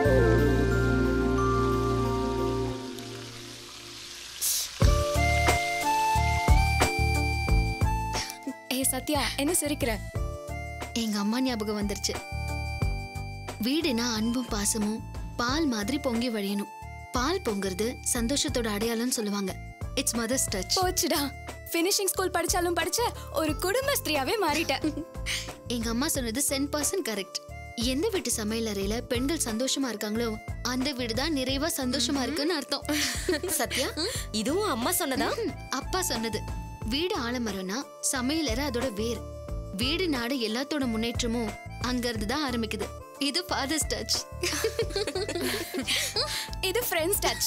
ஏய் சத்யா என்ன சிரிக்கிற எங்க அம்மா ஞாபகம் வந்துருச்சு வீடுனா அன்பும் பாசமும் பால் மாதிரி பொங்கி வழியணும் பால் பொங்குறது சந்தோஷத்தோட அடையாளம்னு சொல்லுவாங்க இட்ஸ் மதர்ஸ் டச் போச்சுடா ஃபினிஷிங் ஸ்கூல் படிச்சாலும் படிச்ச ஒரு குடும்ப ஸ்திரியாவே மாறிட்ட எங்க அம்மா சொன்னது சென் பர்சன்ட் கரெக்ட் எந்த வீட்டு சமையல் அறையில பெண்கள் சந்தோஷமா இருக்காங்களோ அந்த வீடு தான் நிறைவா சந்தோஷமா இருக்குன்னு அர்த்தம் சத்யா இதுவும் அம்மா சொன்னதா ம், அப்பா சொன்னது வீடு ஆலமரம்னா சமையலறை அதோட வேர் வீடு நாடு எல்லாத்தோட முன்னேற்றமும் அங்க இருந்து தான் ஆரம்பிக்குது இது ஃபாதர்ஸ் டச் இது ஃப்ரெண்ட்ஸ் டச்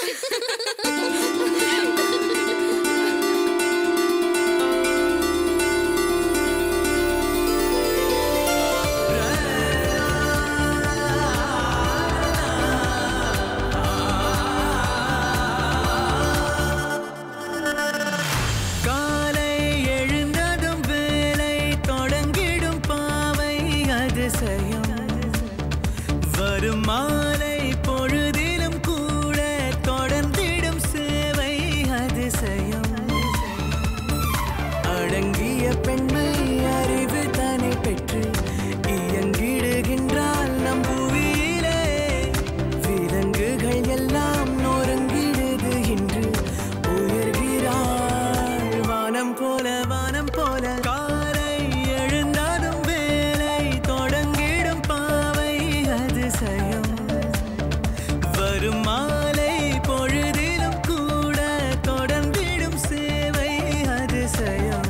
காலை எழுந்ததும் வேலை தொடங்கிடும் பாவை அதிசயம் வரும் மாலை பொழுதிலும் கூட தொடர்ந்திடும் சேவை அதிசயம் அடங்கிய பெண்மை அறிவு தனை பெற்று இயங்கிடுகின்றாள் நம் புவியிலே விலங்குகள் எல்லாம் நொறுங்கிடுது இன்று உயர்கிறாள் வானம் போல வானம் போல காலை எழுந்தாலும் வேலை தொடங்கிடும் பாவை அதிசயம் வரும் மாலை பொழுதிலும் கூட தொடர்ந்திடும் சேவை அதிசயம்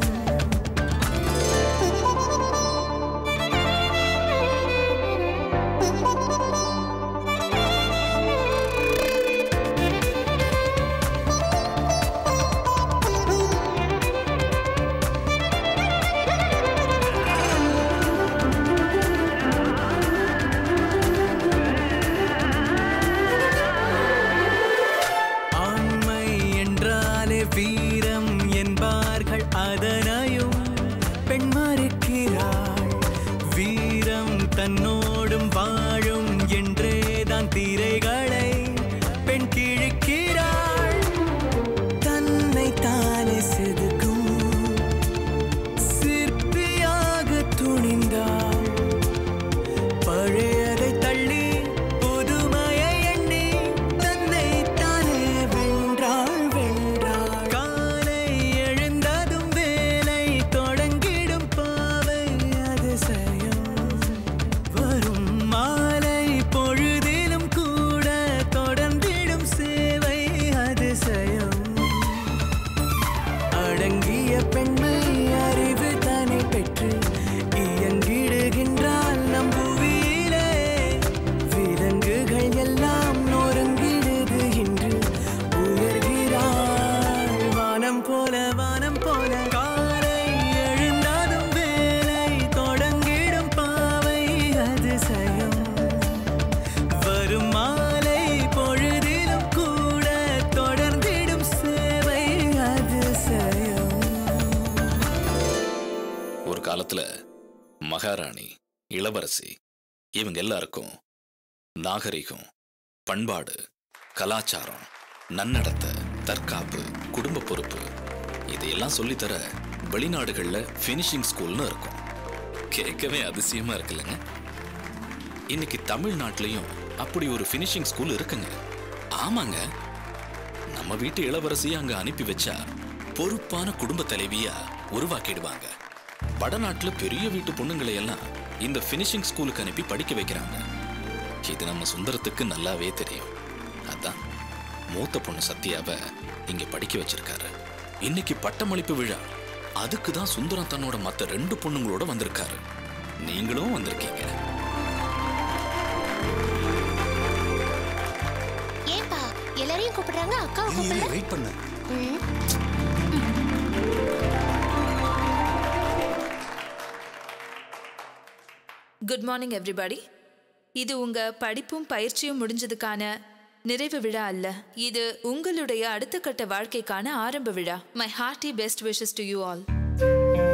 ஆண்மை என்றாலே வீரம் என்பார்கள் அதனையும் பெண் மறுக்கிறாள் வீரம் தன்னோடும் வாழும் என்றேதான் திரைகளை பெண் கிழிக்கிறாள் தன்னை தானே செதுக்கும் சிற்பியாக துணிந்தாள் பழையதை தள்ளி புதுமையை எண்ணி தன்னை தானே வென்றாள் வென்றாள் காலை எழுந்ததும் வேலை தொடங்கிடும் பாவை அதிசயம் வரும் மாலை பொழுதிலும் கூட தொடர்ந்திடும் சேவை அதிசயம் அடங்கிய பெண்மை அறிவு தனை பெற்று இயங்கிடுகின்றாள் நம் புவியிலே விலங்குகள் எல்லாம் நொறுங்கிடுது இன்று உயர்கிறாள் வானம் போல வானம் போல காலை எழுந்தாலும் வேலை தொடங்கிடும் பாவை அதிசயம் வரும் மாலை பொழுதிலும் கூட தொடர்ந்திடும் சேவை அதிசயம் ஒரு காலத்துல மகாராணி இளவரசி இவங்க எல்லாருக்கும் நாகரிகம் பண்பாடு கலாச்சாரம் நன்னடத்தை தற்காப்பு குடும்ப பொறுப்பு இதையெல்லாம் சொல்லித்தர வெளிநாடுகள்ல ஃபினிஷிங் ஸ்கூல்னு இருக்கும் கேட்கவே அதிசயமா இருக்குல்லங்க இன்னைக்கு தமிழ்நாட்டிலையும் அப்படி ஒரு ஃபினிஷிங் ஸ்கூல் இருக்குங்க ஆமாங்க நம்ம வீட்டு இளவரசியை அங்க அனுப்பி வச்சா பொறுப்பான குடும்ப தலைவியா உருவாக்கிடுவாங்க வடநாட்டுல பெரிய வீட்டு பொண்ணுங்களை எல்லாம் இந்த ஃபினிஷிங் ஸ்கூலுக்கு அனுப்பி படிக்க வைக்கிறாங்க இது நம்ம சுந்தரத்துக்கு நல்லாவே தெரியும் அதான் மூத்த பொண்ணு சத்யாவை இங்க படிக்க வச்சிருக்காரு இன்னைக்கு பட்டமளிப்பு விழா அதுக்கு தான் சுந்தரம் தன்னோட மத்த ரெண்டு பொண்ணுங்களோட வந்திருக்காரு நீங்களும் வந்திருக்கீங்க ஏன்பா எல்லாரையும் கூப்பிடுறாங்க அக்காவை கூப்பிடல வெயிட் பண்ணு குட் மார்னிங் எவ்ரிபடி இது உங்க படிப்பும் பயிற்சியும் முடிஞ்சதுக்கான நிறைவு விழா அல்ல இது உங்களுடைய அடுத்த கட்ட வாழ்க்கைக்கான ஆரம்ப விழா my hearty best wishes to you all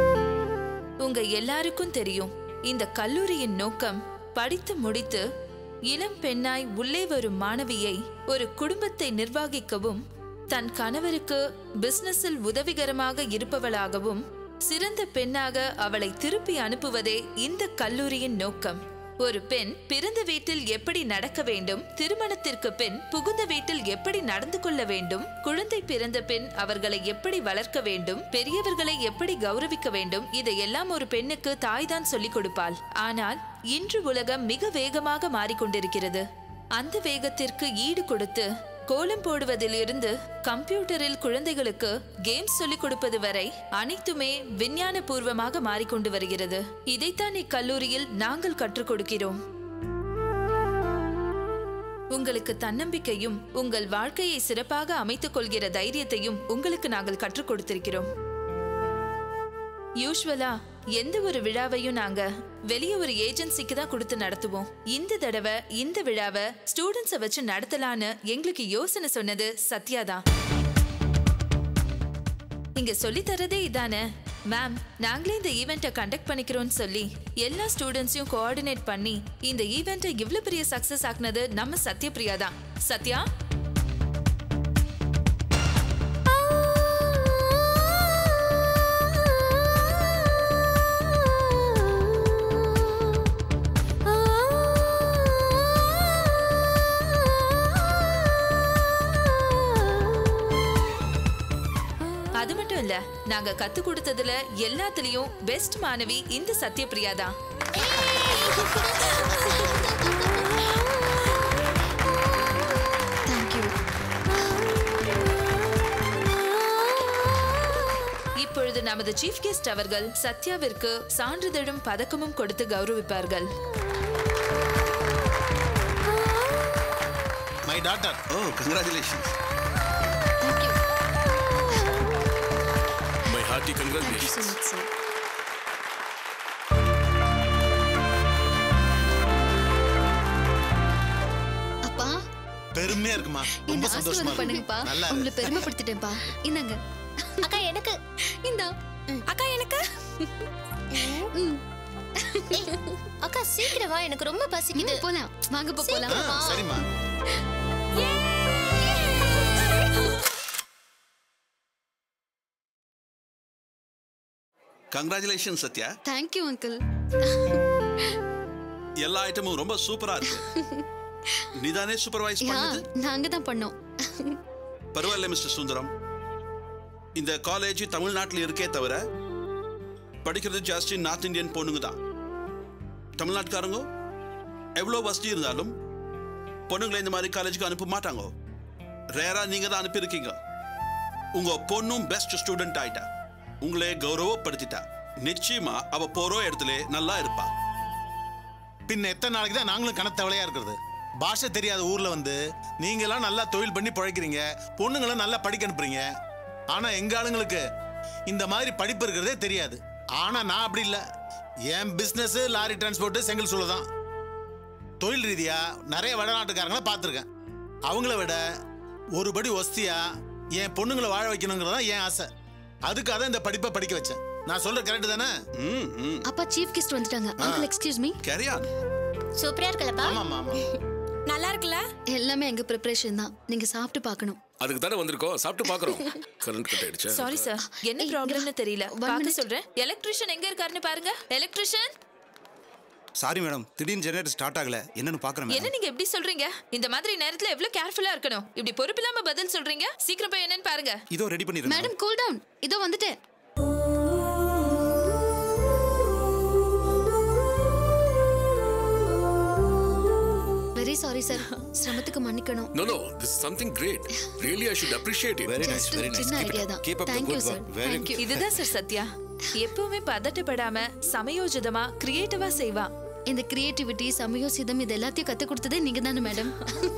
உங்க எல்லாருக்கும் தெரியும் இந்த கல்லூரியின் நோக்கம் படித்து முடித்து இளம் பெண்ணாய் உள்ளே வரும் மாணவியை ஒரு குடும்பத்தை நிர்வகிக்கவும் தன் கணவருக்கு பிசினஸில் உதவிகரமாக இருப்பவளாகவும் சிறந்த பெண்ணாக அவளை திருப்பி அனுப்புவதே இந்த கல்லூரியின் நோக்கம் ஒரு பெண் பிறந்த வீட்டில் எப்படி நடக்க வேண்டும் திருமணத்திற்கு பின் புகுந்த வீட்டில் எப்படி நடந்து கொள்ள வேண்டும் குழந்தை பிறந்த பின் அவர்களை எப்படி வளர்க்க வேண்டும் பெரியவர்களை எப்படி கௌரவிக்க வேண்டும் இதையெல்லாம் ஒரு பெண்ணுக்கு தாய்தான் சொல்லிக் கொடுப்பாள் ஆனால் இன்று உலகம் மிக வேகமாக மாறிக்கொண்டிருக்கிறது அந்த வேகத்திற்கு ஈடு கொடுத்து கோலம் போடுவதிலிருந்து கம்ப்யூட்டரில் குழந்தைகளுக்கு கேம்ஸ் சொல்லிக் கொடுப்பது வரை அனைத்துமே விஞ்ஞான பூர்வமாக மாறிக்கொண்டு வருகிறது இதைத்தான் இக்கல்லூரியில் நாங்கள் கற்றுக் கொடுக்கிறோம் உங்களுக்கு தன்னம்பிக்கையும் உங்கள் வாழ்க்கையை சிறப்பாக அமைத்துக் கொள்கிற தைரியத்தையும் உங்களுக்கு நாங்கள் கற்றுக் கொடுத்திருக்கிறோம் யூஸ்வலா எந்த ஒரு விழாவையும் நாங்க வெளிய ஒரு ஏஜென்சிக்கு தான் கொடுத்து நடத்துவோம் இந்த தடவை இந்த விழாவை ஸ்டூடெண்ட்ஸை வச்சு நடத்தலான்னு எங்களுக்கு யோசனை சொன்னது சத்யா தான் இங்க சொல்லி தரதே இதானே மேம் நாங்களே இந்த ஈவெண்ட்டை கண்டக்ட் பண்ணிக்கிறோம்னு சொல்லி எல்லா ஸ்டூடெண்ட்ஸையும் கோஆர்டினேட் பண்ணி இந்த ஈவெண்ட்டை இவ்வளவு பெரிய சக்சஸ் ஆக்குனது நம்ம சத்யபிரியா தான் சத்யா அது மட்டும் இல்ல நாங்க கத்து கொடுத்ததுல எல்லாத்துலயும் பெஸ்ட் மாணவி இந்த சத்யபிரியா தான் தேங்க்யூ இப்பொழுது நமது சீஃப் கெஸ்ட் அவர்கள் சத்யாவிற்கு சான்றிதழும் பதக்கமும் கொடுத்து கௌரவிப்பார்கள் my daughter oh congratulations thank you my hearty so congratulation much sir அப்பா பெருமையா இருக்குமா ரொம்ப என்ன சந்தோஷமா ஆசீர்வாதம் இருக்கு பண்ணுங்கப்பா நல்லா உங்களை இருக்கு. பெருமைப்படுத்திட்டேன்ப்பா இந்தாங்க அக்கா எனக்கு இந்தா அக்கா எனக்கு ஏய், அக்கா சீக்கிரம் வா எனக்கு ரொம்ப பசிக்குது ம், போலாம் வாங்கப்பா போலாம் ஆ, சரிம்மா கங்க்ராச்சுலேஷன் சத்யா தேங்க்யூ அங்கிள் எல்லா ஐட்டமும் ரொம்ப சூப்பரா இருக்கு நீதானே சூப்பர்வைஸ் யா பண்ணது நாங்க தான் பண்ணோம் பரவாயில்ல மிஸ்டர் சுந்தரம் இந்த காலேஜ் தமிழ்நாட்டில் இருக்கே தவிர படிக்கிறது ஜாஸ்தி நார்த் இந்தியன் பொண்ணுங்க தான் தமிழ்நாட்டுக்காரங்க எவ்வளோ வசதி இருந்தாலும் பொண்ணுங்களை இந்த மாதிரி காலேஜுக்கு அனுப்ப மாட்டாங்க ரேரா நீங்க தான் அனுப்பியிருக்கீங்க உங்க பொண்ணும் பெஸ்ட் ஸ்டூடெண்ட் ஆயிட்டா உங்களே கௌரவப்படுத்திட்டா நிச்சயமா அவ போற இடத்துல நல்லா இருப்பா பின்ன எத்தனை நாளைக்கு தான் நாங்களும் கணத்தவளையா இருக்கிறது பாஷை தெரியாத ஊர்ல வந்து நீங்க எல்லாம் நல்லா தொழில் பண்ணி பிழைக்கிறீங்க பொண்ணுங்களை நல்லா படிக்க அனுப்புறீங்க ஆனா எங்க ஆளுங்களுக்கு இந்த மாதிரி படிப்பு இருக்கிறதே தெரியாது ஆனா நான் அப்படி இல்லை என் பிசினஸ் லாரி டிரான்ஸ்போர்ட் செங்கல் சூழல் தான் தொழில் ரீதியா நிறைய வடநாட்டுக்காரங்களை பார்த்துருக்கேன் அவங்கள விட ஒருபடி ஒஸ்தியா என் பொண்ணுங்களை வாழ வைக்கணுங்கிறது தான் என் ஆசை அதுக்காக தான் இந்த படிப்பை படிக்க வச்சேன் நான் சொல்ற கரெக்ட் தானே ம் ம் அப்பா சீஃப் கெஸ்ட் வந்துட்டாங்க அங்கிள் எக்ஸ்கியூஸ் மீ கேரியான் சூப்பரா இருக்கலப்பா ஆமா ஆமா நல்லா இருக்குல்ல எல்லாமே எங்க ப்ரிப்பரேஷன் தான் நீங்க சாப்பிட்டு பார்க்கணும் அதுக்கு தானே வந்திருக்கோம் சாப்பிட்டு பார்க்குறோம் கரண்ட் கட் ஆயிடுச்சா சாரி சார் என்ன ஏய், ப்ராப்ளம்னு இங்க தெரியல one பார்க்க minute. சொல்றேன் எலக்ட்ரிஷியன் எங்க இருக்காருன்னு பாருங்க எலக்ட்ரிஷியன் சாரி மேடம் திடீர்னு ஜெனரேட்டர் ஸ்டார்ட் ஆகல என்னன்னு பாக்குறேன் என்ன நீங்க எப்படி சொல்றீங்க இந்த மாதிரி நேரத்துல எவ்வளவு கேர்ஃபுல்லா இருக்கணும் இப்படி பொறுப்பில்லாம பதில் சொல்றீங்க சீக்கிரம் போய் என்னன்னு பாருங்க இதோ ரெடி பண்ணிடுறேன் மேடம் கூல் டவுன் இதோ வந்துட்டேன் வெரி சாரி சார் சிரமத்துக்கு மன்னிக்கணும் no no this is something great really I should appreciate it very nice Just very ஒரு நைஸ் சின்ன ஐடியா தான் keep up the thank you good sir work very thank you இதுதான் sir Sathya எப்பவுமே பதட்டப்படாம சமயோஜிதமா கிரியேட்டிவா செய்வா இந்த கிரியேட்டிவிட்டி சமயோசிதம் இது எல்லாத்தையும் கத்து கொடுத்ததே நீங்க தானே madam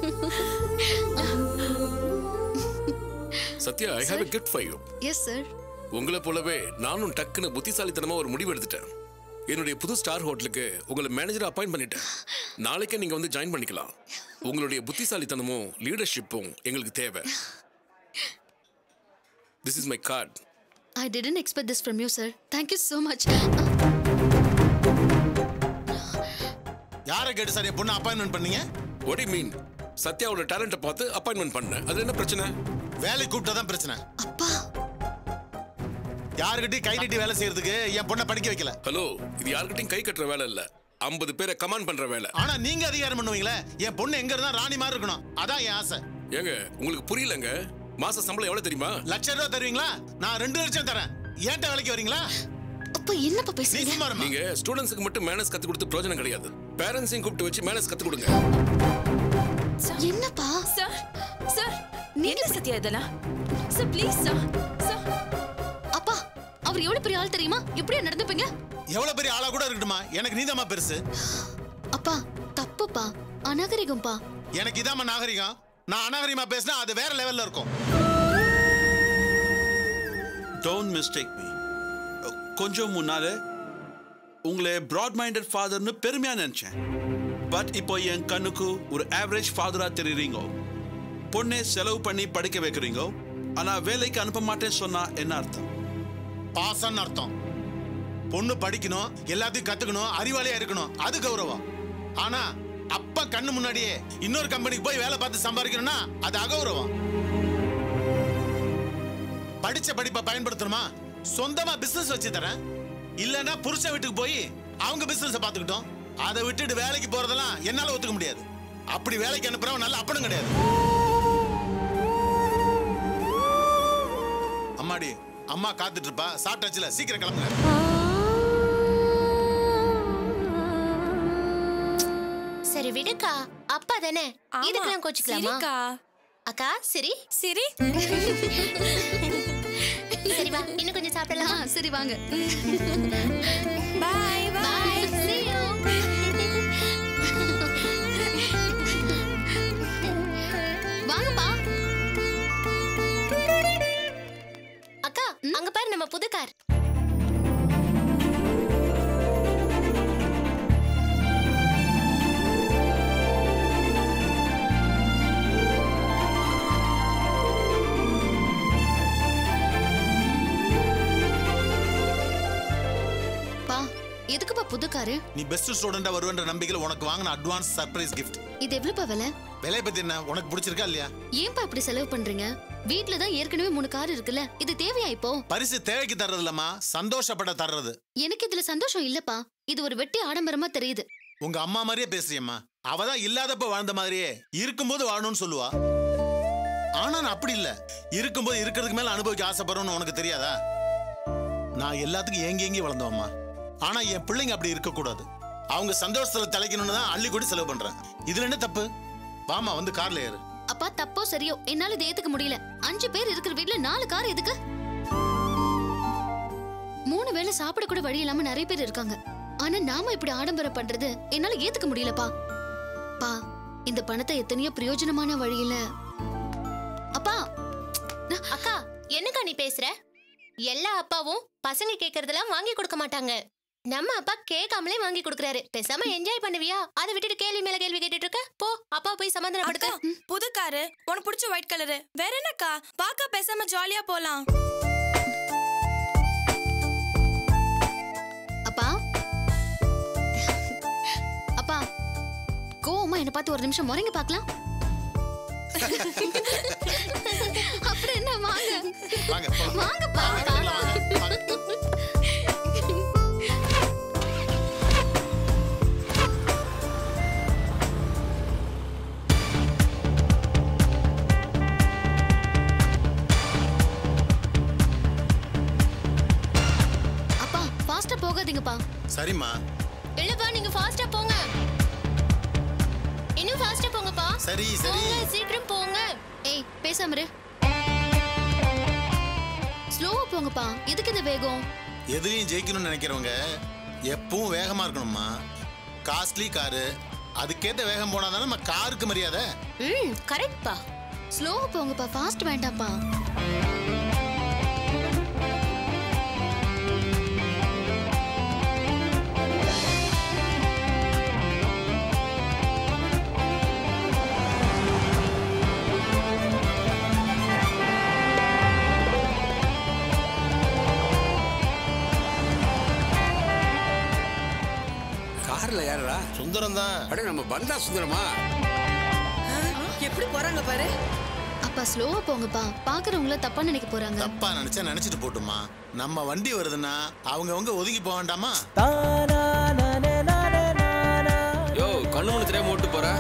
Sathya I have a gift for you yes sir உங்களை போலவே நானும் டக்குன்னு புத்திசாலித்தனமா ஒரு முடிவு எடுத்துட்டேன் என்னுடைய புது ஸ்டார் ஹோட்டலுக்கு உங்களை மேனேஜர் அப்பாயிண்ட் பண்ணிட்டேன் நாளைக்கே நீங்க வந்து ஜாயின் பண்ணிக்கலாம் உங்களுடைய புத்திசாலித்தனமும் லீடர்ஷிப்பும் எங்களுக்கு தேவை this is my card I didn't expect this from you sir thank you so much யாரை கேட்டு சார் என் பொண்ணு அப்பாயின்மெண்ட் பண்ணீங்க ஒடி மீன் சத்யாவோட டேலண்ட்டை பார்த்து அப்பாயின்மெண்ட் பண்ணேன் அது என்ன பிரச்சனை வேலைக்கு கூப்பிட்டா தான் பிரச்சனை அப்பா யாருக்கிட்டையும் கை நீட்டி வேலை செய்யறதுக்கு என் பொண்ணை படிக்க வைக்கல ஹலோ இது யார்கிட்டயும் கை கட்டுற வேலை இல்ல ஐம்பது பேரை கமாண்ட் பண்ற வேலை ஆனா நீங்க அதிகாரம் பண்ணுவீங்களே என் பொண்ணு எங்க இருந்தா ராணி மாதிரி இருக்கணும் அதான் என் ஆசை ஏங்க உங்களுக்கு புரியலங்க மாச சம்பளம் எவ்வளவு தெரியுமா லட்சம் ரூபா தருவீங்களா நான் ரெண்டு லட்சம் தரேன் ஏன்ட்ட வேலைக்கு வரீங்களா அப்பா என்னப்பா நீ பேசுறீங்க சும்மா இருமா. நீங்க ஸ்டூடெண்ட்ஸ்க்கு மட்டும் மேனஸ் கத்து கொடுத்து பிரயோஜனம் கிடையாது பேரண்ட்ஸையும் கூப்பிட்டு வச்சு மேனஸ் கத்து கொடுங்க என்னப்பா சார் சார் என்ன சத்யா இதெல்லாம் சார் ப்ளீஸ் சார் சார் அப்பா அவர் எவ்வளவு பெரிய ஆள் தெரியுமா இப்படியே நடந்துப்பீங்க எவ்வளவு பெரிய ஆளா கூட இருக்கட்டுமா எனக்கு நீதாம்மா பெருசு அப்பா தப்புப்பா அநாகரிகம்பா எனக்கு இதாம்மா நாகரிகம் நான் அநாகரிகமா பேசினா அது வேற லெவல்ல இருக்கும் டோன்ட் மிஸ்டேக் மீ கொஞ்சம் முன்னால உங்களை ப்ராட் மைண்டட் ஃபாதர்னு பெருமையா நினைச்சேன் பட் இப்போ என் கண்ணுக்கு ஒரு ஆவரேஜ் ஃபாதரா தெரியுறீங்க பொண்ணை செலவு பண்ணி படிக்க வைக்கிறீங்க ஆனா வேலைக்கு அனுப்ப மாட்டேன்னு சொன்னா என்ன அர்த்தம் பாசன்னு அர்த்தம் பொண்ணு படிக்கணும் எல்லாத்தையும் கத்துக்கணும் அறிவாளியா இருக்கணும் அது கௌரவம் ஆனா அப்பா கண்ணு முன்னாடியே இன்னொரு கம்பெனிக்கு போய் வேலை பார்த்து சம்பாதிக்கணும்னா அது அகௌரவம் படிச்ச படிப்பை பயன்படுத்தணுமா சொந்தமா பிசினஸ் வச்சு தரேன் இல்லைன்னா புருஷ வீட்டுக்கு போய் அவங்க பிசினஸ் பார்த்துக்கிட்டோம் அதை விட்டுட்டு வேலைக்கு போறதெல்லாம் என்னால ஒத்துக்க முடியாது அப்படி வேலைக்கு அனுப்புறவன் நல்ல அப்பனும் கிடையாது அம்மாடி அம்மா காத்துட்டு இருப்பா சாப்பிட்டாச்சுல சீக்கிரம் கிளம்புங்க சரி விடுக்கா அப்பா தானே இதுக்கெல்லாம் கோச்சுக்கலாமா சரிக்கா அக்கா சரி சரி சரி வா இன்னும் கொஞ்சம் ஆ, சாப்பிடலாம் சரி வாங்க பாய் பாய் see you வாங்கப்பா அக்கா அங்க பாரு நம்ம புது கார் பா எதுக்குப்பா புது காரு நீ பெஸ்ட் ஸ்டூடெண்டா வருவன்ற நம்பிக்கையில் உனக்கு வாங்கின அட்வான்ஸ் சர்ப்ரைஸ் gift இது எவ்வளவுப்பா விலை விலையை பத்தி என்ன உனக்கு பிடிச்சிருக்கா இல்லையா ஏன்பா இப்படி செலவு பண்றீங்க வீட்ல தான் ஏற்கனவே மூணு கார் இருக்குல்ல இது தேவையா இப்போ பரிசு தேவைக்கு தர்றது இல்லம்மா சந்தோஷப்பட தர்றது எனக்கு இதுல சந்தோஷம் இல்லப்பா இது ஒரு வெட்டி ஆடம்பரமா தெரியுது உங்க அம்மா மாதிரியே பேசுறியம்மா அவ தான் இல்லாதப்ப வாழ்ந்த மாதிரியே இருக்கும்போது வாழணும்னு சொல்லுவா ஆனா நான் அப்படி இல்ல இருக்கும்போது இருக்கிறதுக்கு மேல அனுபவிக்க ஆசைப்படுறோம்னு உனக்கு தெரியாதா நான் எல்லாத்துக்கும் ஏங்கி ஏங்கி வளர்ந்தவம்மா ஆனா என் பிள்ளைங்க அப்படி இருக்கக்கூடாது அவங்க சந்தோஷத்துல தலைக்கணும்னு தான் அள்ளி கூடி செலவு பண்றேன் இதுல என்ன தப்பு வாமா வந்து கார்ல ஏறு அப்பா தப்போ சரியோ என்னால இதை ஏத்துக்க முடியல அஞ்சு பேர் இருக்கிற வீட்ல நாலு கார் எதுக்கு மூணு வேளை சாப்பிட கூட வழி இல்லாம நிறைய பேர் இருக்காங்க ஆனா நாம இப்படி ஆடம்பரம் பண்றது என்னால ஏத்துக்க முடியலப்பா பா இந்த பணத்தை எத்தனையோ பிரயோஜனமான வழியில அப்பா அக்கா என்னக்கா நீ பேசுற எல்லா அப்பாவும் பசங்க கேக்குறதெல்லாம் வாங்கி கொடுக்க மாட்டாங்க நம்ம அப்பா கேட்காமலே வாங்கி கொடுக்கறாரு பேசாம என்ஜாய் பண்ணுவியா அதை விட்டுட்டு கேள்வி மேல கேள்வி கேட்டுட்டு இருக்க போ அப்பா போய் சமாதானப்படுத்த அக்கா புது காரு உனக்கு பிடிச்ச ஒயிட் கலரு வேற என்னக்கா பாக்க பேசாம ஜாலியா போலாம் அப்பா அப்பா கோவமா என்ன பார்த்து ஒரு நிமிஷம் முறைங்க பார்க்கலாம் அப்புறம் என்ன வாங்க வாங்க போலாம். வாங்கப்பா வாங்க, உள்ள வாங்க, வாங்க. அப்பா ஃபாஸ்டா போகாதீங்கப்பா சரிம்மா இல்லப்பா நீங்க ஃபாஸ்டா போங்க இன்னும் ஃபாஸ்டா போங்கப்பா சரி சரி போங்க சீக்கிரம் போங்க ஏய் பேசாம இரு ஸ்லோவா போங்கப்பா எதுக்கு இந்த வேகம் எதுலையும் ஜெயிக்கணும்னு நினைக்கிறவங்க எப்பவும் வேகமா இருக்கணும்மா காஸ்ட்லி காரு அதுக்கேத்த வேகம் போனா தானே நம்ம காருக்கு மரியாதை ம் கரெக்ட்பா ஸ்லோவா போங்கப்பா ஃபாஸ்ட் வேண்டாம்ப்பா கார்ல யாரா சுந்தரம் தான் அட நம்ம பந்தா சுந்தரமா எப்படி போறாங்க பாரு அப்பா ஸ்லோவா போங்கப்பா பாக்குறவங்கள தப்பா நினைக்க போறாங்க தப்பா நினைச்சா நினைச்சிட்டு போட்டுமா நம்ம வண்டி வருதுன்னா அவங்கவங்க ஒதுங்கி போக வேண்டாமா யோ கண்ணு மணி தெரியாம ஓட்டு போற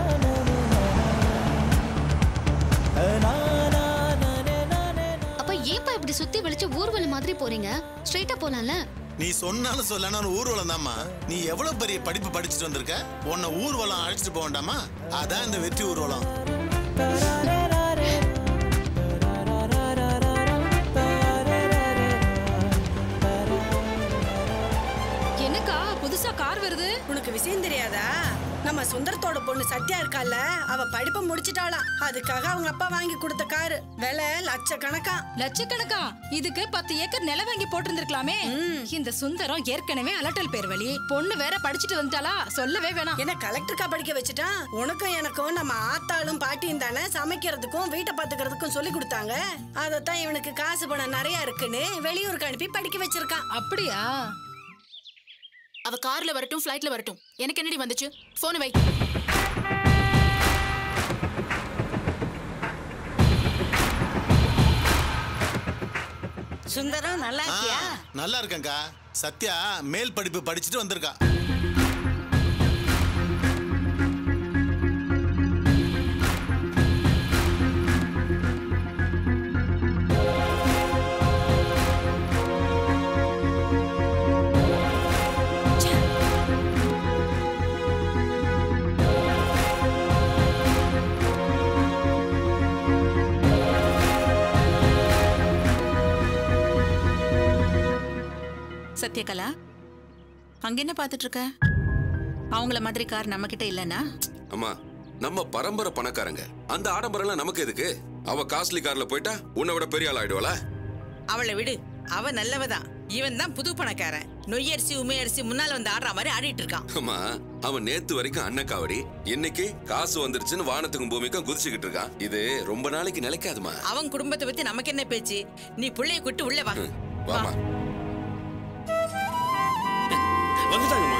அப்ப ஏன்பா இப்படி சுத்தி வெளிச்சு ஊர்வலம் மாதிரி போறீங்க ஸ்ட்ரைட்டா போலாம்ல நீ சொன்னாலும் சொல்லனாலும் ஊர்வலம் தாம்மா நீ எவ்வளவு பெரிய படிப்பு படிச்சுட்டு வந்திருக்க உன்னை ஊர்வலம் அழைச்சிட்டு போக வேண்டாமா அதான் இந்த வெற்றி ஊர்வலம் என்னக்கா புதுசா கார் வருது உனக்கு விஷயம் தெரியாதா நம்ம சுந்தரத்தோட பொண்ணு சத்யா இருக்கால அவ படிப்பை முடிச்சிட்டாளாம் அதுக்காக அவங்க அப்பா வாங்கி கொடுத்த காரு விலை லட்சக்கணக்கா லட்சக்கணக்கா இதுக்கு பத்து ஏக்கர் நிலம் வாங்கி போட்டிருந்திருக்கலாமே இந்த சுந்தரம் ஏற்கனவே அலட்டல் பேர் வழி பொண்ணு வேற படிச்சுட்டு வந்துட்டாளா சொல்லவே வேணாம் என்ன கலெக்டருக்கா படிக்க வச்சுட்டான் உனக்கும் எனக்கும் நம்ம ஆத்தாளும் பாட்டியும் தானே சமைக்கிறதுக்கும் வீட்டை பாத்துக்கிறதுக்கும் சொல்லி கொடுத்தாங்க அதைத்தான் இவனுக்கு காசு பணம் நிறைய இருக்குன்னு வெளியூருக்கு அனுப்பி படிக்க வச்சிருக்கான் அப்படியா அவ கார்ல வரட்டும் ஃப்ளைட்ல வரட்டும் எனக்கு என்னடி வந்துச்சு போன் வை சுந்தரம் நல்லா ஆ, நல்லா இருக்கேன்க்கா சத்யா மேல் படிப்பு படிச்சுட்டு வந்திருக்கா சத்யகலா அங்க என்ன பாத்துட்டு இருக்க அவங்கள மாதிரி கார் நம்ம கிட்ட இல்லனா அம்மா நம்ம பரம்பரை பணக்காரங்க அந்த ஆடம்பரம்லாம் நமக்கு எதுக்கு அவ காஸ்ட்லி கார்ல போயிட்டா உன்னை விட பெரிய ஆள் ஆயிடுவாளா அவளை விடு அவ நல்லவதான் இவன் தான் புது பணக்காரன் நொய்யரிசி உமையரிசி முன்னால வந்து ஆடுற மாதிரி ஆடிட்டு இருக்கான் அம்மா அவன் நேத்து வரைக்கும் அண்ணன் காவடி இன்னைக்கு காசு வந்துருச்சுன்னு வானத்துக்கும் பூமிக்கும் குதிச்சுக்கிட்டு இருக்கான் இது ரொம்ப நாளைக்கு நிலைக்காதுமா அவன் குடும்பத்தை பத்தி நமக்கு என்ன பேச்சு நீ புள்ளைய கூட்டு உள்ள வா வாமா வந்துட்டாங்கம்மா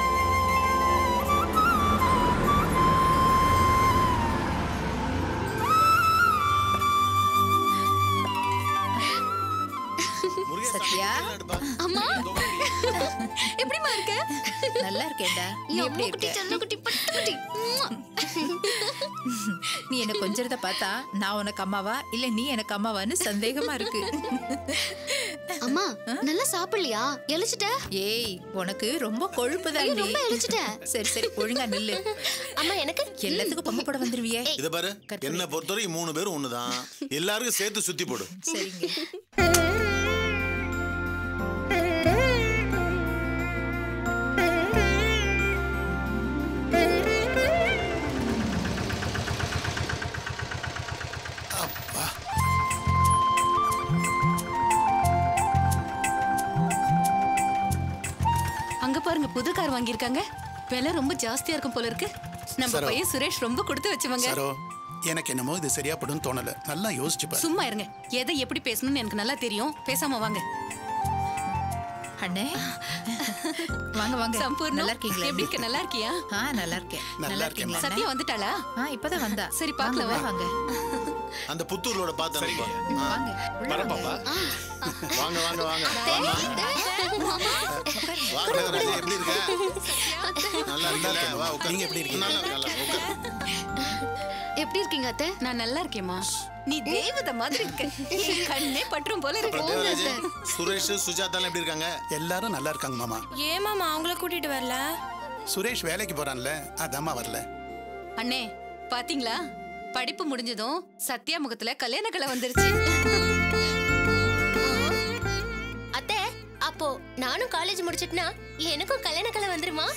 சத்யா அம்மா எப்படிமா இருக்க நல்லா இருக்கேன்டா நீ என் எப்படி அம்மா குட்டி இருக்க செல்ல குட்டி பட்டு குட்டி உம்மா. நீ என்ன கொஞ்சறத பார்த்தா நான் உனக்கு அம்மாவா இல்ல நீ எனக்கு அம்மாவான்னு சந்தேகமா இருக்கு அம்மா நல்லா சாப்பிடலையா எழிச்சிட்ட ஏய் உனக்கு ரொம்ப கொழுப்பு தான் ஐயோ, ரொம்ப இழைச்சிட்டேன். சரி சரி ஒழுங்கா நில்லு அம்மா எனக்கு எல்லாத்துக்கும் பொம்மை போட வந்துருவியே இத பாரு என்ன பொறுத்தவரைக்கும் மூணு பேரும் ஒண்ணுதான் எல்லாருக்கும் சேர்த்து சுத்தி போடு சரிங்க அங்க பாருங்க புது கார் வாங்கியிருக்காங்க விலை ரொம்ப ஜாஸ்தியா இருக்கும் போல இருக்கு நம்ம சரோ. பையன் சுரேஷ் ரொம்ப கொடுத்து வச்சவங்க சரோ எனக்கு என்னமோ இது சரியா படும் தோணல நல்லா யோசிச்சு பாரு சும்மா இருங்க எதை எப்படி பேசணும்னு எனக்கு நல்லா தெரியும் பேசாம வாங்க அண்ணே வாங்க வாங்க சம்பூர்ணம், நல்லா இருக்கீங்களா எப்படி இருக்க நல்லா இருக்கியா ஆ நல்லா இருக்கேன் நல்லா இருக்கேம்மா. சத்யா வந்துட்டாளா ஆ இப்பதான் வந்தா சரி பார்க்கலாம் வா வாங்க அந்த புத்தூர்லோட பார்த்தேன் வாங்க வரேன் பாப்பா வாங்க வாங்க வாங்க வாங்க ராஜா, எப்படி இருக்க நல்லா இருக்கல வா உட்கார் நீங்க எப்படி இருக்கீங்க நல்லா நல்லா உட்கார் எப்படி இருக்கீங்க அத்தை நான் நல்லா இருக்கேம்மா நீ தேவதை மாதிரி இருக்க என் கண்ணே பற்றும் போல அப்புறம் தேவராஜ், இருக்கு சுரேஷ் சுஜாதாலாம் எப்படி இருக்காங்க எல்லாரும் நல்லா இருக்காங்க மாமா ஏமாமா அவங்கள கூட்டிட்டு வரல சுரேஷ் வேலைக்கு போறான்ல அதாம்மா வரல அண்ணே பாத்தீங்களா படிப்பு முடிஞ்சதும் சத்யா முகத்துல கல்யாண கலை வந்துருச்சு அத்தை அப்போ நானும் காலேஜ் முடிச்சிட்டுனா எனக்கும் கல்யாண கலை வந்துருமா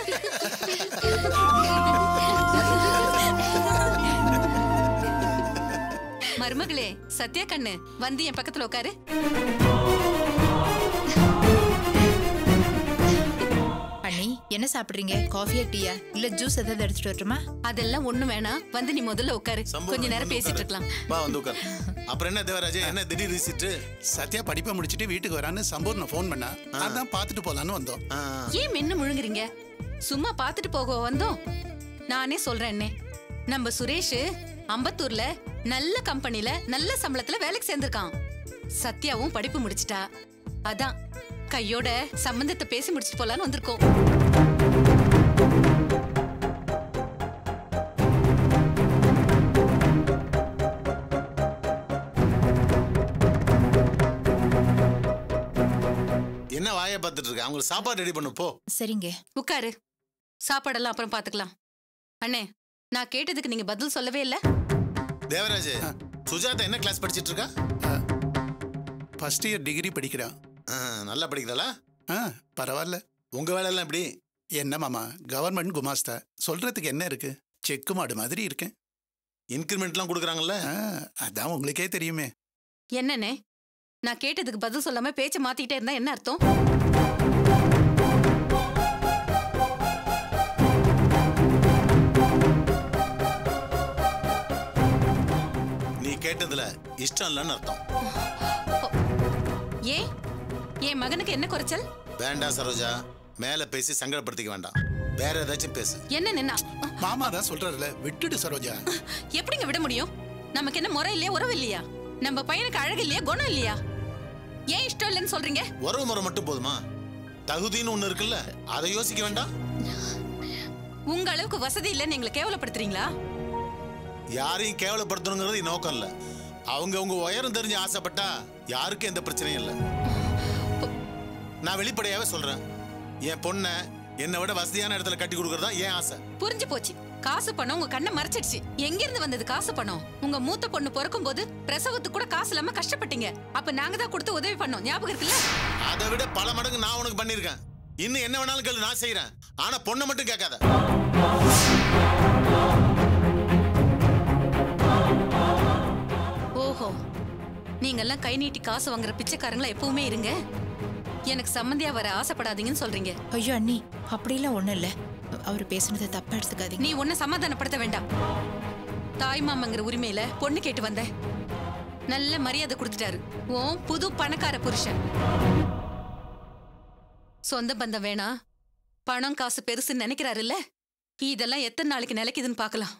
மருமகளே சத்யா கண்ணு வந்து என் பக்கத்துல உட்காரு அண்ணி என்ன சாப்பிடுறீங்க காஃபியா டீயா இல்ல ஜூஸ் ஏதாவது எடுத்துட்டு வரட்டுமா அதெல்லாம் ஒண்ணும் வேணாம் வந்து நீ முதல்ல உட்காரு கொஞ்ச நேரம் வந்து பேசிட்டு உட்காரு. இருக்கலாம் வா வந்து உட்கார் அப்புறம் என்ன தேவராஜ் என்ன திடீர் ரிசிட்டு சத்யா படிப்பை முடிச்சிட்டு வீட்டுக்கு வரான்னு சம்பூர்ண ஃபோன் பண்ணா அதான் பார்த்துட்டு போலான்னு வந்தோம் ஏன் மென்னு முழுங்குறீங்க சும்மா பார்த்துட்டு போக வந்தோம் நானே சொல்றேன் அண்ணே நம்ம சுரேஷ் அம்பத்தூர்ல நல்ல கம்பெனில நல்ல சம்பளத்துல வேலைக்கு சேர்ந்திருக்கான் சத்யாவும் படிப்பு முடிச்சிட்டா அதான் கையோட சம்பந்தத்தை பேசி முடிச்சிட்டு போலான்னு வந்திருக்கோம் என்ன வாயை பார்த்துட்டு இருக்க அவங்களுக்கு சாப்பாடு ரெடி பண்ணு போ சரிங்க உட்காரு சாப்பாடெல்லாம் அப்புறம் பாத்துக்கலாம் அண்ணே நான் கேட்டதுக்கு நீங்க பதில் சொல்லவே இல்ல தேவராஜ் சுஜாதா என்ன கிளாஸ் படிச்சிட்டு இருக்கா ஃபர்ஸ்ட் இயர் டிகிரி படிக்கிறான் நல்லா படிக்கிறாளா ஆ பரவாயில்ல உங்க வேலையெல்லாம் எப்படி என்ன மாமா கவர்மெண்ட் குமாஸ்தா சொல்றதுக்கு என்ன இருக்கு செக்கு மாடு மாதிரி இருக்கேன் இன்கிரிமெண்ட்லாம் கொடுக்குறாங்கல்ல அதான் உங்களுக்கே தெரியுமே என்னண்ணே நான் கேட்டதுக்கு பதில் சொல்லாம பேச்ச மாத்திக்கிட்டே இருந்தா என்ன அர்த்தம் நீ கேட்டதுல இஷ்டம் இல்லைன்னு அர்த்தம் ஏன் என் மகனுக்கு என்ன குறைச்சல் வேண்டாம் சரோஜா மேல பேசி சங்கடப்படுத்திக்க வேண்டாம் வேற ஏதாச்சும் பேசு என்ன நின்னா மாமா தான் சொல்றாருல விட்டுடு சரோஜா எப்படிங்க விட முடியும் நமக்கு என்ன முறை இல்லையா உறவு இல்லையா நம்ம பையனுக்கு அழகு இல்லையா குணம் இல்லையா ஏன் இஷ்டம் இல்லைன்னு சொல்றீங்க உறவு முறை மட்டும் போதுமா தகுதின்னு ஒண்ணு இருக்குல்ல அதை யோசிக்க வேண்டாம் உங்க அளவுக்கு வசதி இல்லைன்னு எங்களை கேவலப்படுத்துறீங்களா யாரையும் கேவலப்படுத்தணுங்கிறது என் நோக்கம் இல்ல அவங்க உங்க உயரம் தெரிஞ்சு ஆசைப்பட்டா யாருக்கும் எந்த பிரச்சனையும் இல்லை நான் வெளிப்படையாவே சொல்றேன் என் பொண்ணை என்னை விட வசதியான இடத்துல கட்டி கொடுக்கறதா ஏன் ஆசை புரிஞ்சு போச்சு காசு பணம் உங்க கண்ணை மறைச்சிடுச்சு எங்க இருந்து வந்தது காசு பணம் உங்க மூத்த பொண்ணு பிறக்கும் போது பிரசவத்துக்கு கூட காசு இல்லாம கஷ்டப்பட்டீங்க அப்ப நாங்க தான் கொடுத்து உதவி பண்ணோம் ஞாபகம் இருக்குல்ல அதை விட பல மடங்கு நான் உனக்கு பண்ணிருக்கேன் இன்னும் என்ன வேணாலும் கேளு நான் செய்யறேன் ஆனா பொண்ணை மட்டும் கேட்காத ஓஹோ நீங்கெல்லாம் கை நீட்டி காசு வாங்குற பிச்சைக்காரங்களா எப்பவுமே இருங்க எனக்கு சம்மந்தியா வர ஆசைப்படாதீங்கன்னு சொல்றீங்க ஐயோ அண்ணி அப்படிலாம் ஒண்ணும் இல்ல அவர் பேசுனதை தப்பா எடுத்துக்காதீங்க நீ ஒன்னும் சமாதானப்படுத்த வேண்டாம் தாய் மாமங்கிற உரிமையில பொண்ணு கேட்டு வந்த நல்ல மரியாதை கொடுத்துட்டாரு ஓ புது பணக்கார புருஷன் சொந்த பந்தம் வேணா பணம் காசு பெருசுன்னு நினைக்கிறாருல்ல இதெல்லாம் எத்தனை நாளைக்கு நிலைக்குதுன்னு பார்க்கலாம்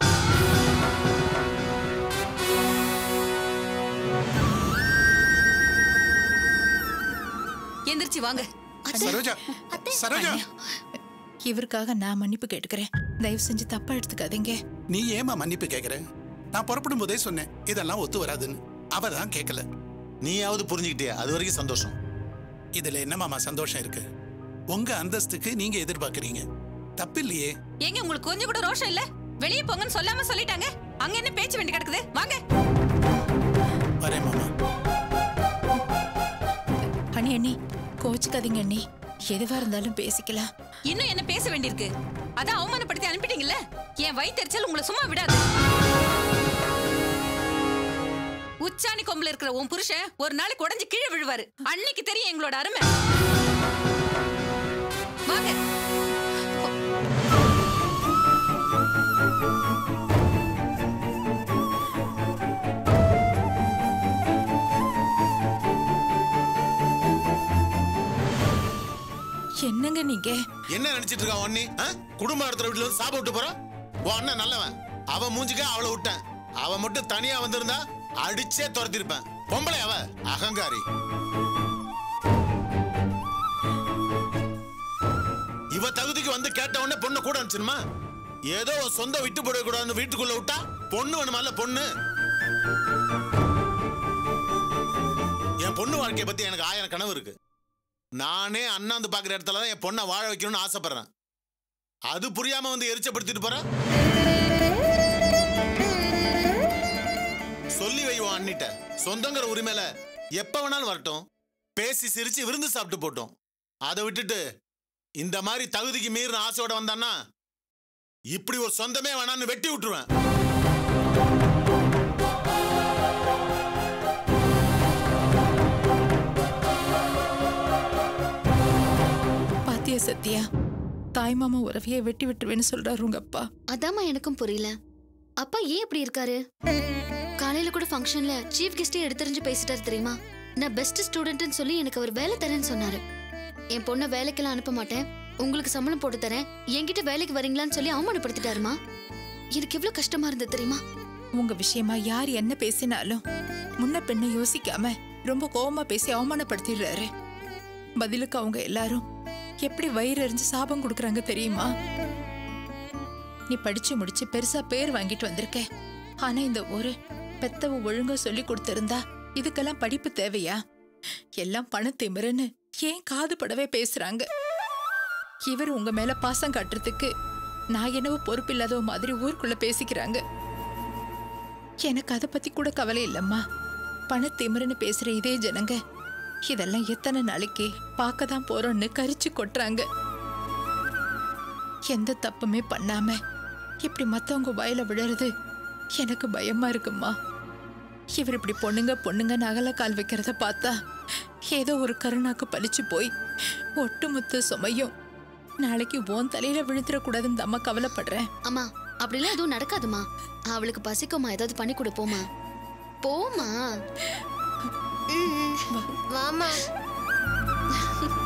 எந்திரிச்சு வாங்க சரோஜா சரோஜா இவருக்காக நான் மன்னிப்பு கேட்டுக்கிறேன் தயவு செஞ்சு தப்பா எடுத்துக்காதீங்க நீ ஏமா மன்னிப்பு கேக்குற நான் புறப்படும் போதே சொன்னேன் இதெல்லாம் ஒத்து வராதுன்னு அவ தான் கேட்கல நீயாவது புரிஞ்சுக்கிட்டியா அது வரைக்கும் சந்தோஷம் இதுல என்ன மாமா சந்தோஷம் இருக்கு உங்க அந்தஸ்துக்கு நீங்க எதிர்பார்க்கறீங்க தப்பு இல்லையே ஏங்க உங்களுக்கு கொஞ்சம் கூட ரோஷம் இல்ல வெளியே போங்கன்னு சொல்லாம சொல்லிட்டாங்க அங்க என்ன பேச்சு வேண்டி கிடக்குது வாங்க வரேன் மாமா அண்ணி அண்ணி கோச்சுக்காதீங்க அண்ணி எதுவா இருந்தாலும் பேசிக்கலாம் இன்னும் என்ன பேச வேண்டியிருக்கு அதான் அவமானப்படுத்தி அனுப்பிட்டீங்கல்ல என் வயித்தெரிச்சல் உங்களை சும்மா விடாது உச்சாணி கொம்புல இருக்கிற உன் புருஷன் ஒரு நாளைக்கு உடைஞ்சு கீழே விழுவாரு அன்னைக்கு தெரியும் எங்களோட அருமை வாங்க என்னங்க நீங்க என்ன நினைச்சிட்டு இருக்கா ஒன்னி குடும்ப இடத்துல வீட்டுல வந்து சாப்பிட விட்டு போறா உன் அண்ணன் நல்லவன் அவன் மூஞ்சிக்க அவளை விட்டேன் அவ மட்டும் தனியா வந்திருந்தா அடிச்சே துரத்திருப்பேன் பொம்பளை அவ அகங்காரி இவ தகுதிக்கு வந்து கேட்ட உடனே பொண்ணு கூட அனுப்பிச்சுமா ஏதோ உன் சொந்த விட்டு போட கூடாதுன்னு வீட்டுக்குள்ள விட்டா பொண்ணு வேணுமால பொண்ணு என் பொண்ணு வாழ்க்கைய பத்தி எனக்கு ஆயிரம் கனவு இருக்கு நானே அண்ணாந்து பாக்குற இடத்துல தான் என் பொண்ணை வாழ வைக்கணும்னு ஆசைப்படுறேன் அது புரியாம வந்து எரிச்சப்படுத்திட்டு போற சொல்லி வைவோம் அண்ணிட்ட சொந்தங்கிற உரிமையில எப்ப வேணாலும் வரட்டும் பேசி சிரிச்சு விருந்து சாப்பிட்டு போட்டோம் அதை விட்டுட்டு இந்த மாதிரி தகுதிக்கு மீறின ஆசையோட வந்தான்னா இப்படி ஒரு சொந்தமே வேணான்னு வெட்டி விட்டுருவேன் பாத்தியா சத்யா தாய் மாமா உறவையே வெட்டி விட்டுருவேன்னு சொல்றாரு உங்க அப்பா அதாம்மா எனக்கும் புரியல அப்பா ஏன் இப்படி இருக்காரு காலையில கூட ஃபங்க்ஷன்ல சீஃப் கெஸ்டே எடுத்தறிஞ்சு பேசிட்டாரு தெரியுமா நான் பெஸ்ட் ஸ்டூடெண்ட்னு சொல்லி எனக்கு அவர் வேலை தரேன்னு சொன்னாரு என் பொண்ணை வேலைக்கெல்லாம் அனுப்ப மாட்டேன் உங்களுக்கு சம்பளம் போட்டு தரேன் என்கிட்ட வேலைக்கு வரீங்களான்னு சொல்லி அவமானப்படுத்திட்டாருமா எனக்கு எவ்வளவு கஷ்டமா இருந்தது தெரியுமா உங்க விஷயமா யார் என்ன பேசினாலும் முன்ன பின்ன யோசிக்காம ரொம்ப கோவமா பேசி அவமானப்படுத்திடுறாரு பதிலுக்கு அவங்க எல்லாரும் எப்படி வயிறு எறிஞ்சு சாபம் கொடுக்கறாங்க தெரியுமா நீ படிச்சு முடிச்சு பெருசா பேர் வாங்கிட்டு வந்திருக்க ஆனா இந்த ஒரு பெத்தவ ஒழுங்கா சொல்லி கொடுத்திருந்தா இதுக்கெல்லாம் படிப்பு தேவையா எல்லாம் பணத்திமிருன்னு ஏன் காது படவே பேசுறாங்க இவர் உங்க மேல பாசம் காட்டுறதுக்கு நான் என்னவோ பொறுப்பில்லாதவ மாதிரி ஊருக்குள்ள பேசிக்கிறாங்க எனக்கு அதை பத்தி கூட கவலை இல்லம்மா பணத்திமிருன்னு பேசுற இதே ஜனங்க இதெல்லாம் எத்தனை நாளைக்கு பார்க்க தான் போறோம்னு கரிச்சு கொட்டுறாங்க எந்த தப்புமே பண்ணாம இப்படி மத்தவங்க வயல விழறது எனக்கு பயமா இருக்குமா இவர் இப்படி பொண்ணுங்க பொண்ணுங்க நகல கால் வைக்கிறத பார்த்தா ஏதோ ஒரு கருணாக்கு பலிச்சு போய் ஒட்டுமொத்த சுமையும் நாளைக்கு உன் தலையில விழுந்துடக்கூடாதுன்னு அம்மா கவலைப்படுறேன் அம்மா அப்படிலாம் எதுவும் நடக்காதுமா அவளுக்கு பசிக்குமா ஏதாவது பண்ணி கொடுப்போமா போமா வாமா